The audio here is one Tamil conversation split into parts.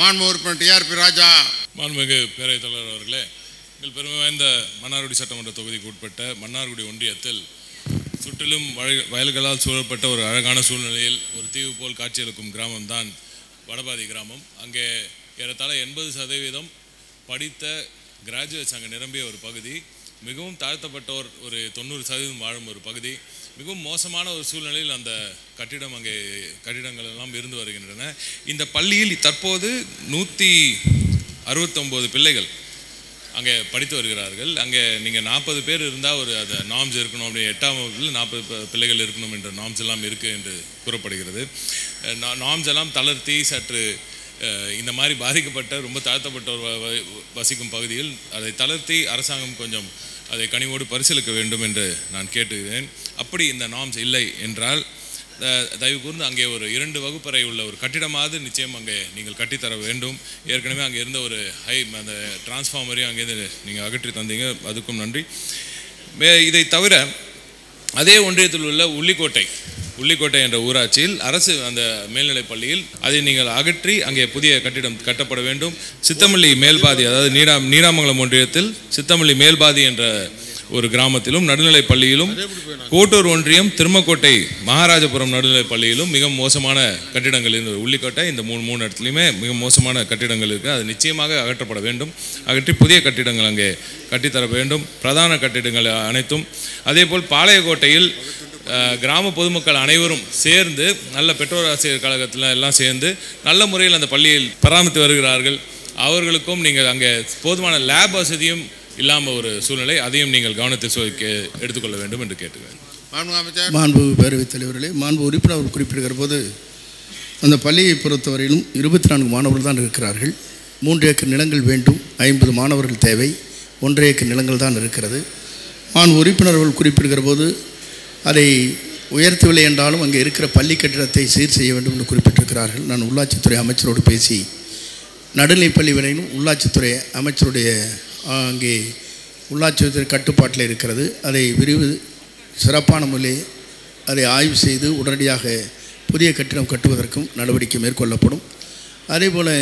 மாண்பு உறுப்பினர் டிஆர்பி ராஜா மாண்புமிகு பேரவைத் தலைவர் அவர்களே எங்கள் பெருமை வாய்ந்த மன்னார்குடி சட்டமன்ற தொகுதிக்கு உட்பட்ட மன்னார்குடி ஒன்றியத்தில் சுற்றிலும் வய- வயல்களால் சூழப்பட்ட ஒரு அழகான சூழ்நிலையில் ஒரு தீவு போல் காட்சியளிக்கும் கிராமம்தான் வடபாதி கிராமம் அங்கே ஏறத்தாழ எண்பது சதவீதம் படித்த கிராஜுவேட்ஸ் அங்கே நிரம்பிய ஒரு பகுதி மிகவும் தாழ்த்தப்பட்டோர் ஒரு தொண்ணூறு சதவீதம் வாழும் ஒரு பகுதி மிகவும் மோசமான ஒரு சூழ்நிலையில் அந்த கட்டிடம் அங்கே கட்டிடங்கள் எல்லாம் இருந்து வருகின்றன இந்த பள்ளியில் தற்போது நூற்றி அறுபத்தொம்போது பிள்ளைகள் அங்கே படித்து வருகிறார்கள் அங்கே நீங்கள் நாற்பது பேர் இருந்தால் ஒரு அந்த நாம்ஸ் இருக்கணும் அப்படி எட்டாம் வகுப்பில் நாற்பது பிள்ளைகள் இருக்கணும் என்ற நாம்ஸ் எல்லாம் இருக்குது என்று கூறப்படுகிறது நாம்ஸ் எல்லாம் தளர்த்தி சற்று அஹ், இந்த மாதிரி பாதிக்கப்பட்ட ரொம்ப தாழ்த்தப்பட்டோர் வ- வ- வசிக்கும் பகுதியில் அதை தளர்த்தி அரசாங்கம் கொஞ்சம் அதை கனிவோடு பரிசீலிக்க வேண்டும் என்று நான் கேட்டுகிறேன் அப்படி இந்த நாம்ஸ் இல்லை என்றால் அஹ், தயவு கூர்ந்து அங்கே ஒரு இரண்டு வகுப்பறை உள்ள ஒரு கட்டிடமாவது நிச்சயம் அங்கே நீங்கள் கட்டித்தர வேண்டும் ஏற்கனவே அங்கே இருந்த ஒரு ஹை அந்த டிரான்ஸ்ஃபார்மரையும் அங்கேருந்து நீங்கள் அகற்றி தந்தீங்க அதுக்கும் நன்றி மே இதை தவிர அதே ஒன்றியத்தில் உள்ள உள்ளிக்கோட்டை உள்ளிக்கோட்டை என்ற ஊராட்சியில் அரசு அந்த மேல்நிலைப் பள்ளியில் அதை நீங்கள் அகற்றி அங்கே புதிய கட்டிடம் கட்டப்பட வேண்டும் சித்தமல்லி மேல்பாதி அதாவது நீடா நீடாமங்கலம் ஒன்றியத்தில் சித்தமல்லி மேல்பாதி என்ற ஒரு கிராமத்திலும் நடுநிலைப் பள்ளியிலும் கோட்டூர் ஒன்றியம் திருமக்கோட்டை மகாராஜபுரம் நடுநிலைப் பள்ளியிலும் மிக மோசமான கட்டிடங்கள் இருந்தது உள்ளிக்கோட்டை இந்த மூணு மூணு இடத்துலையுமே மிக மோசமான கட்டிடங்கள் இருக்குது அது நிச்சயமாக அகற்றப்பட வேண்டும் அகற்றி புதிய கட்டிடங்கள் அங்கே கட்டித்தர வேண்டும் பிரதான கட்டிடங்கள் அனைத்தும் அதேபோல் பாளையக்கோட்டையில் அஹ், கிராம பொதுமக்கள் அனைவரும் சேர்ந்து நல்ல பெற்றோர் ஆசிரியர் கழகத்தில் எல்லாம் சேர்ந்து நல்ல முறையில் அந்த பள்ளியில் பராமரித்து வருகிறார்கள் அவர்களுக்கும் நீங்கள் அங்கே போதுமான லேப் வசதியும் இல்லாமல் ஒரு சூழ்நிலை அதையும் நீங்கள் கவனத்தில் சொ- கே- எடுத்துக்கொள்ள வேண்டும் என்று கேட்டுக்கிறேன் மாண்பு அமைச்சர் மாண்பு பேரவைத் தலைவர்களே மாண்பு உறுப்பினர் அவர் குறிப்பிடுகிற போது அந்த பள்ளியை பொறுத்தவரையிலும் இருபத்தி நான்கு மாணவர்கள் தான் இருக்கிறார்கள் மூன்று ஏக்கர் நிலங்கள் வேண்டும் ஐம்பது மாணவர்கள் தேவை ஒன்றரை ஏக்கர் நிலங்கள் தான் இருக்கிறது மாண்பு உறுப்பினர் அவர்கள் குறிப்பிடுகிற போது அதை உயர்த்தவில்லை என்றாலும் அங்கே இருக்கிற பள்ளி கட்டிடத்தை சீர் செய்ய வேண்டும் என்று குறிப்பிட்டிருக்கிறார்கள் நான் உள்ளாட்சித்துறை அமைச்சரோடு பேசி நடுநிலைப்பள்ளி வரையிலும் உள்ளாட்சித்துறை அமைச்சருடைய ஆ, அங்கே உள்ளாட்சித்துறை கட்டுப்பாட்டில் இருக்கிறது அதை விரிவு சிறப்பான முறையில் அதை ஆய்வு செய்து உடனடியாக புதிய கட்டிடம் கட்டுவதற்கும் நடவடிக்கை மேற்கொள்ளப்படும் அதேபோல்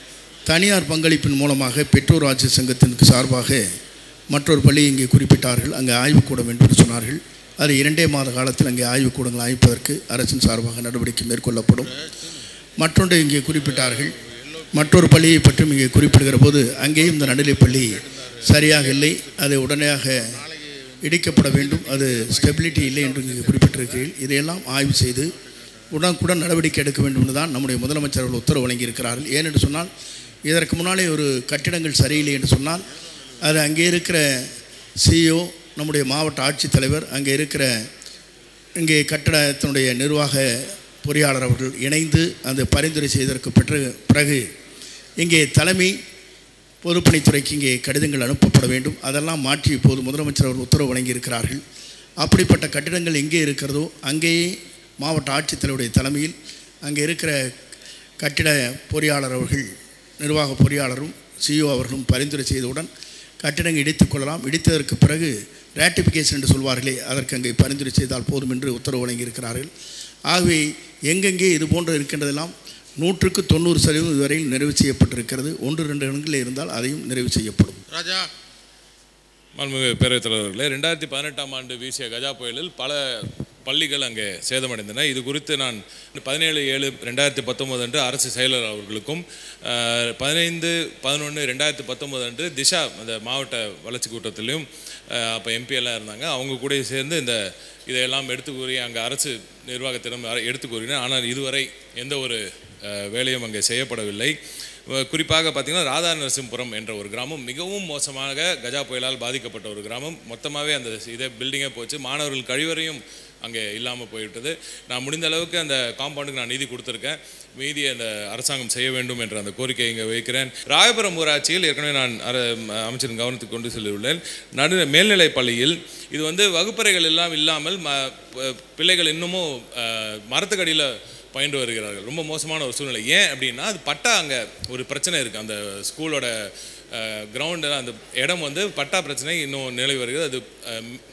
தனியார் பங்களிப்பின் மூலமாக பெற்றோர் ஆட்சி சங்கத்திற்கு சார்பாக மற்றொரு பள்ளி இங்கே குறிப்பிட்டார்கள் அங்கே ஆய்வுக்கூடம் என்று சொன்னார்கள் அது இரண்டே மாத காலத்தில் அங்கே ஆய்வுக்கூடங்கள் அமைப்பதற்கு அரசின் சார்பாக நடவடிக்கை மேற்கொள்ளப்படும் மற்றொன்று இங்கே குறிப்பிட்டார்கள் மற்றொரு பள்ளியை பற்றியும் இங்கே குறிப்பிடுகிற போது அங்கேயும் இந்த நடுநிலைப் பள்ளி சரியாக இல்லை அதை உடனடியாக இடிக்கப்பட வேண்டும் அது ஸ்டெபிலிட்டி இல்லை என்று இங்கே குறிப்பிட்டிருக்கிறீர்கள் இதையெல்லாம் ஆய்வு செய்து உடனுக்குடன் நடவடிக்கை எடுக்க வேண்டும் என்று தான் நம்முடைய முதலமைச்சர் அவர்கள் உத்தரவு வழங்கியிருக்கிறார்கள் ஏனென்று சொன்னால் இதற்கு முன்னாலே ஒரு கட்டிடங்கள் சரியில்லை என்று சொன்னால் அது அங்கே இருக்கிற சிஇஓ நம்முடைய மாவட்ட ஆட்சித்தலைவர் அங்கே இருக்கிற இங்கே கட்டடத்தினுடைய நிர்வாக பொறியாளர் அவர்கள் இணைந்து அந்த பரிந்துரை செய்ததற்கு பெற்ற பிறகு இங்கே தலைமை பொதுப்பணித்துறைக்கு இங்கே கடிதங்கள் அனுப்பப்பட வேண்டும் அதெல்லாம் மாற்றி இப்போது முதலமைச்சர் அவர்கள் உத்தரவு வழங்கியிருக்கிறார்கள் அப்படிப்பட்ட கட்டிடங்கள் எங்கே இருக்கிறதோ அங்கேயே மாவட்ட ஆட்சித்தலைவருடைய தலைமையில் அங்கே இருக்கிற கட்டிட பொறியாளர் அவர்கள் நிர்வாக பொறியாளரும் சிஇஓ அவர்களும் பரிந்துரை செய்தவுடன் கட்டிடங்கள் இடித்துக் கொள்ளலாம் இடித்ததற்கு பிறகு ரேட்டிஃபிகேஷன் என்று சொல்வார்களே அதற்கு அங்கே பரிந்துரை செய்தால் போதும் என்று உத்தரவு வழங்கியிருக்கிறார்கள் ஆகவே எங்கெங்கே இது போன்று இருக்கின்றதெல்லாம் நூற்றுக்கு தொண்ணூறு சதவீதம் இதுவரையில் நிறைவு செய்யப்பட்டிருக்கிறது ஒன்று ரெண்டு இடங்களில் இருந்தால் அதையும் நிறைவு செய்யப்படும் ராஜா மாண்புமிகு பேரவைத் தலைவர்களே ரெண்டாயிரத்தி பதினெட்டாம் ஆண்டு வீசிய கஜா புயலில் பல பள்ளிகள் அங்கே சேதமடைந்தன இது குறித்து நான் பதினேழு ஏழு ரெண்டாயிரத்தி பத்தொம்போது அன்று அரசு செயலர் அவர்களுக்கும் அஹ், பதினைந்து பதினொன்று ரெண்டாயிரத்தி பத்தொம்போது அன்று திஷா அந்த மாவட்ட வளர்ச்சி கூட்டத்திலையும் அஹ், அப்போ MP எல்லாம் இருந்தாங்க அவங்க கூட சேர்ந்து இந்த இதையெல்லாம் எடுத்து கூறி அங்கே அரசு நிர்வாகத்திடம் அர- எடுத்து கூறினேன் ஆனால் இதுவரை எந்த ஒரு அஹ், வேலையும் அங்கே செய்யப்படவில்லை அஹ் குறிப்பாக பார்த்தீங்கன்னா ராதா நரசிம்புரம் என்ற ஒரு கிராமம் மிகவும் மோசமாக கஜா புயலால் பாதிக்கப்பட்ட ஒரு கிராமம் மொத்தமாகவே அந்த இதே பில்டிங்கே போச்சு மாணவர்கள் கழிவறையும் அங்கே இல்லாமல் போய்விட்டது நான் முடிந்த அளவுக்கு அந்த காம்பவுண்டுக்கு நான் நிதி கொடுத்துருக்கேன் மீதி அந்த அரசாங்கம் செய்ய வேண்டும் என்ற அந்த கோரிக்கையை இங்கே வைக்கிறேன் ராயபுரம் ஊராட்சியில் ஏற்கனவே நான் அர- அமைச்சரின் கவனத்துக்கு கொண்டு செல்லியுள்ளேன் நடு மேல்நிலைப் பள்ளியில் இது வந்து வகுப்பறைகள் எல்லாம் இல்லாமல் ம ப- பிள்ளைகள் இன்னமும் அஹ், மரத்துக்கடியில் பயின்று வருகிறார்கள் ரொம்ப மோசமான ஒரு சூழ்நிலை ஏன் அப்படின்னா அது பட்டா அங்கே ஒரு பிரச்சனை இருக்குது அந்த ஸ்கூலோட கிரவுண்டு அந்த இடம் வந்து பட்டா பிரச்சனை இன்னும் நிலவி வருகிறது அது அஹ்,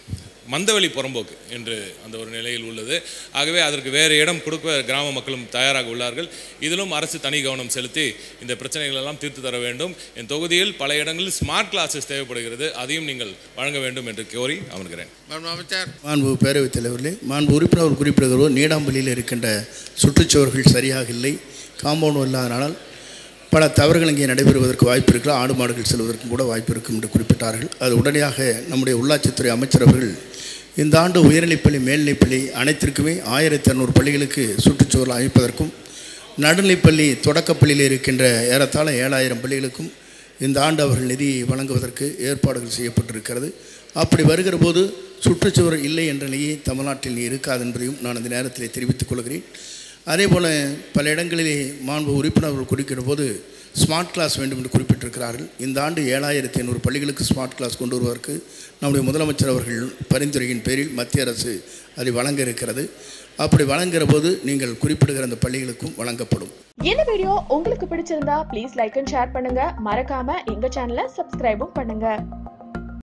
மந்தவெளி புறம்போக்கு என்று அந்த ஒரு நிலையில் உள்ளது ஆகவே அதற்கு வேறு இடம் கொடுக்க கிராம மக்களும் தயாராக உள்ளார்கள் இதிலும் அரசு தனி கவனம் செலுத்தி இந்த பிரச்சனைகள் எல்லாம் தீர்த்து தர வேண்டும் என் தொகுதியில் பல இடங்களில் ஸ்மார்ட் கிளாஸஸ் தேவைப்படுகிறது அதையும் நீங்கள் வழங்க வேண்டும் என்று கோரி அமர்கிறேன் மாண்பு அமைச்சர் மாண்பு பேரவைத் தலைவர்களே மாண்பு உறுப்பினர் குறிப்பிடுகிறோ நீடாம்பள்ளியில் இருக்கின்ற சுற்றுச்சுவர்கள் சரியாக இல்லை காம்பவுண்ட் இல்லாதனால் பல தவறுகள் இங்கே நடைபெறுவதற்கு வாய்ப்பு இருக்கிற ஆடு மாடுகள் செல்வதற்கும் கூட வாய்ப்பு இருக்கும் என்று குறிப்பிட்டார்கள் அது உடனடியாக நம்முடைய உள்ளாட்சித்துறை அமைச்சர் அவர்கள் இந்த ஆண்டு உயர்நிலைப்பள்ளி மேல்நிலைப்பள்ளி அனைத்திற்குமே ஆயிரத்தி இரநூறு பள்ளிகளுக்கு சுற்றுச்சுவர் அமைப்பதற்கும் நடுநிலைப்பள்ளி தொடக்கப்பள்ளியில் இருக்கின்ற ஏறத்தாழ ஏழாயிரம் பள்ளிகளுக்கும் இந்த ஆண்டு அவர்கள் நிதி வழங்குவதற்கு ஏற்பாடுகள் செய்யப்பட்டிருக்கிறது அப்படி வருகிற போது சுற்றுச்சுவர் இல்லை என்ற நிலையே தமிழ்நாட்டில் இருக்காது என்பதையும் நான் இந்த நேரத்தில் தெரிவித்துக் கொள்கிறேன் அதே போல் பல இடங்களிலே மாண்பு உறுப்பினர்கள் குறிக்கிற போது ஸ்மார்ட் கிளாஸ் வேண்டும் என்று குறிப்பிட்டிருக்கிறார்கள் இந்த ஆண்டு ஏழாயிரத்தி ஐநூறு பள்ளிகளுக்கு ஸ்மார்ட் கிளாஸ் கொண்டு வருவதற்கு நம்முடைய முதலமைச்சர் அவர்கள் பரிந்துரையின் பேரில் மத்திய அரசு அதை வழங்க இருக்கிறது அப்படி வழங்குகிற போது நீங்கள் குறிப்பிடுகிற அந்த பள்ளிகளுக்கும் வழங்கப்படும் இந்த வீடியோ உங்களுக்கு பிடிச்சிருந்தா ப்ளீஸ் லைக் அண்ட் ஷேர் பண்ணுங்க மறக்காம எங்க சேனலை சப்ஸ்கிரைபும் பண்ணுங்க